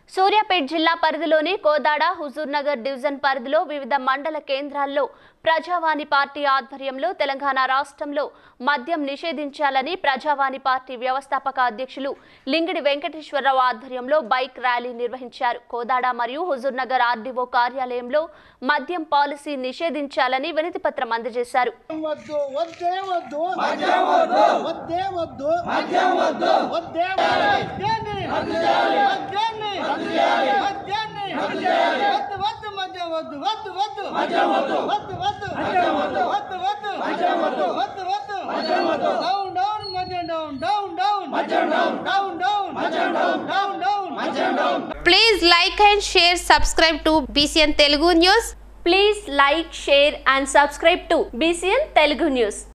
సూర్యాపేట్ జిల్లా పరిధిలోని కోదాడ హుజూర్నగర్ డివిజన్ పరిధిలో వివిధ మండల కేంద్రాల్లో ప్రజావాణి పార్టీ ఆధ్వర్యంలో తెలంగాణ రాష్ట్రంలో మద్యం నిషేధించాలని ప్రజావాణి పార్టీ వ్యవస్థాపక అధ్యక్షులు లింగిడి వెంకటేశ్వరరావు ఆధ్వర్యంలో బైక్ ర్యాలీ నిర్వహించారు కోదాడ మరియు హుజూర్నగర్ ఆర్డీఓ కార్యాలయంలో మద్యం పాలసీ నిషేధించాలని వినతిపత్రం అందజేశారు వద్దు వద్దే వద్దు వద్దే వద్దు వద్దే మద్యాన్ని మద్యాన్ని మద్యాన్ని వద్దు వద్దు మద్యం వద్దు వద్దు వద్దు వద్దు వద్దు వద్దు వద్దు వద్దు వద్దు డౌన్ డౌన్ మద్యం down down down down down down down Please like and share, subscribe to BCN Telugu News. Please like share and subscribe to BCN Telugu news